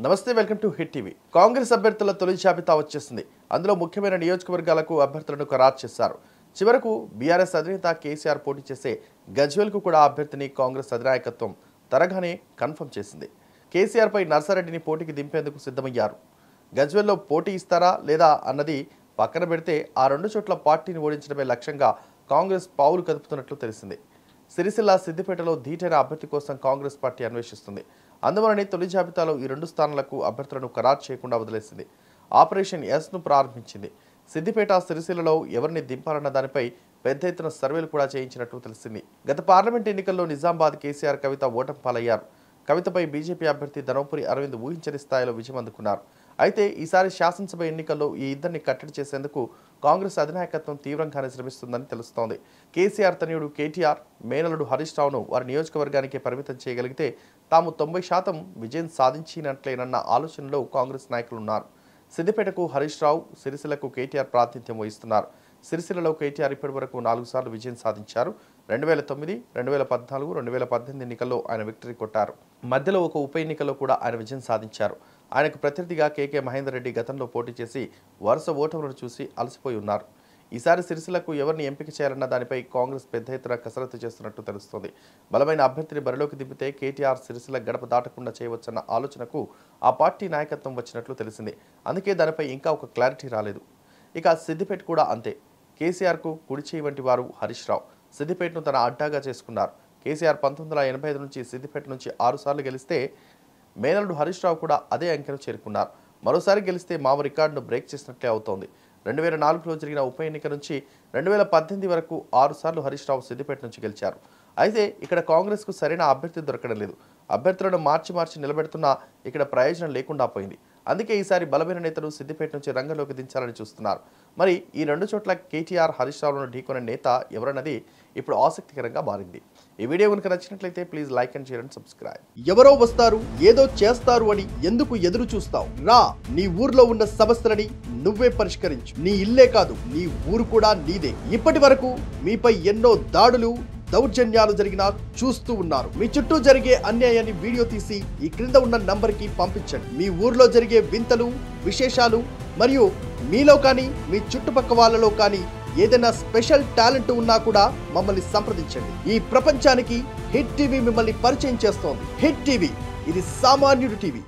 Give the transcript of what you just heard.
నమస్తే welcome to hit TV Congress అభ్యర్థుల తొలి జాబితా వచ్చేసింది అందులో ముఖ్యమైన నియోజకవర్గాలకు అభ్యర్థులను ఖరారు చేశారు చివరకు బీఆర్ఎస్ అధినేత కేసీఆర్ పోటీ చేసే గజ్వేల్కు కూడా అభ్యర్థిని కాంగ్రెస్ అధినాయకత్వం తరగానే కన్ఫర్మ్ చేసింది కేసీఆర్పై నర్సారెడ్డిని పోటీకి దింపేందుకు సిద్ధమయ్యారు గజ్వేల్లో పోటీ ఇస్తారా లేదా అన్నది పక్కన పెడితే ఆ రెండు చోట్ల పార్టీని ఓడించడమే లక్ష్యంగా కాంగ్రెస్ పావులు కదుపుతున్నట్లు తెలిసింది సిరిసిల్ల సిద్దిపేటలో ధీటైన అభ్యర్థి కోసం కాంగ్రెస్ పార్టీ అన్వేషిస్తుంది అందువలనే తొలి జాబితాలో ఈ రెండు స్థానాలకు అభ్యర్థులను ఖరారు చేయకుండా వదిలేసింది ఆపరేషన్ ఎస్ను ప్రారంభించింది సిద్దిపేట సిరిసిల్లలో ఎవరిని దింపాలన్న దానిపై పెద్ద ఎత్తున సర్వేలు కూడా చేయించినట్లు తెలిసింది గత పార్లమెంట్ ఎన్నికల్లో నిజామాబాద్ కేసీఆర్ కవిత ఓటమి పాలయ్యారు కవితపై బీజేపీ అభ్యర్థి ధనోపురి అరవింద్ ఊహించని స్థాయిలో విజయం అందుకున్నారు అయితే ఈసారి శాసనసభ ఎన్నికల్లో ఈ ఇద్దరిని కట్టడి చేసేందుకు కాంగ్రెస్ అధినాయకత్వం తీవ్రంగానే శ్రమిస్తుందని తెలుస్తోంది కేసీఆర్ తనయుడు కేటీఆర్ మేనలుడు హరీష్ రావును వారి నియోజకవర్గానికి పరిమితం చేయగలిగితే తాము తొంభై శాతం విజయం సాధించినట్లేనన్న ఆలోచనలో కాంగ్రెస్ నాయకులు ఉన్నారు సిద్దిపేటకు హరీష్ రావు సిరిసిల్లకు కేటీఆర్ ప్రాతినిధ్యం వహిస్తున్నారు సిరిసిల్లలో కేటీఆర్ ఇప్పటివరకు నాలుగు సార్లు విజయం సాధించారు రెండు వేల తొమ్మిది రెండు వేల పద్నాలుగు రెండు వేల పద్దెనిమిది ఎన్నికల్లో ఆయన విక్టరీ కొట్టారు మధ్యలో ఒక ఉప ఎన్నికల్లో కూడా ఆయన విజయం సాధించారు ఆయనకు ప్రత్యర్థిగా కేకే మహేందర్ రెడ్డి గతంలో పోటీ చేసి వరుస ఓటములను చూసి అలసిపోయి ఉన్నారు ఈసారి సిరిసిల్లకు ఎవరిని ఎంపిక చేయాలన్న దానిపై కాంగ్రెస్ పెద్ద ఎత్తున కసరత్తు చేస్తున్నట్టు తెలుస్తోంది బలమైన అభ్యర్థిని బరిలోకి దింపితే కేటీఆర్ సిరిసిల్ల గడప దాటకుండా చేయవచ్చన్న ఆలోచనకు ఆ పార్టీ నాయకత్వం వచ్చినట్లు తెలిసింది అందుకే దానిపై ఇంకా ఒక క్లారిటీ రాలేదు ఇక సిద్దిపేట కూడా అంతే కేసీఆర్కు కుడిచేయి వంటి వారు హరీష్ రావు సిద్దిపేటను తన అడ్డాగా చేసుకున్నారు కేసీఆర్ పంతొమ్మిది వందల ఎనభై ఐదు నుంచి సిద్దిపేట నుంచి ఆరు సార్లు గెలిస్తే మేనల్లుడు హరీష్ రావు కూడా అదే అంకెను చేరుకున్నారు మరోసారి గెలిస్తే మావ రికార్డును బ్రేక్ చేసినట్లే అవుతోంది రెండు వేల నాలుగులో జరిగిన ఉప ఎన్నిక నుంచి రెండు వేల పద్దెనిమిది వరకు ఆరు సార్లు హరీష్ రావు సిద్దిపేట నుంచి గెలిచారు అయితే ఇక్కడ కాంగ్రెస్కు సరైన అభ్యర్థి దొరకడం లేదు అభ్యర్థులను మార్చి మార్చి నిలబెడుతున్నా ఇక్కడ ప్రయోజనం లేకుండా పోయింది అందుకే ఈసారి బలమైన నేతలు సిద్దిపేట నుంచి రంగంలోకి దించాలని చూస్తున్నారు మరి ఈ రెండు చోట్ల కేటీఆర్ హరీష్ రావులను ఢీకొనే నేత ఎవరన్నది ఇప్పుడు ఆసక్తికరంగా మారింది ఈ వీడియో కనుక నచ్చినట్లయితే please like and share and subscribe ఎవరో వస్తారు ఏదో చేస్తారు అని ఎందుకు ఎదురు చూస్తావు రా నీ ఊర్లో ఉన్న సమస్యలని నువ్వే పరిష్కరించు నీ ఇల్లే కాదు నీ ఊరు కూడా నీదే ఇప్పటి వరకు మీపై ఎన్నో దాడులు దౌర్జన్యాలు జరిగినా చూస్తూ ఉన్నారు మీ చుట్టూ జరిగే అన్యాయాన్ని వీడియో తీసి ఈ క్రింద ఉన్న నంబర్కి పంపించండి మీ ఊర్లో జరిగే వింతలు విశేషాలు మరియు మీలో కానీ మీ చుట్టుపక్క వాళ్ళలో కానీ ఏదైనా స్పెషల్ టాలెంట్ ఉన్నా కూడా మమ్మల్ని సంప్రదించండి ఈ ప్రపంచానికి హిట్ టీవీ మిమ్మల్ని పరిచయం చేస్తోంది హిట్ టీవీ ఇది సామాన్యుడి టీవీ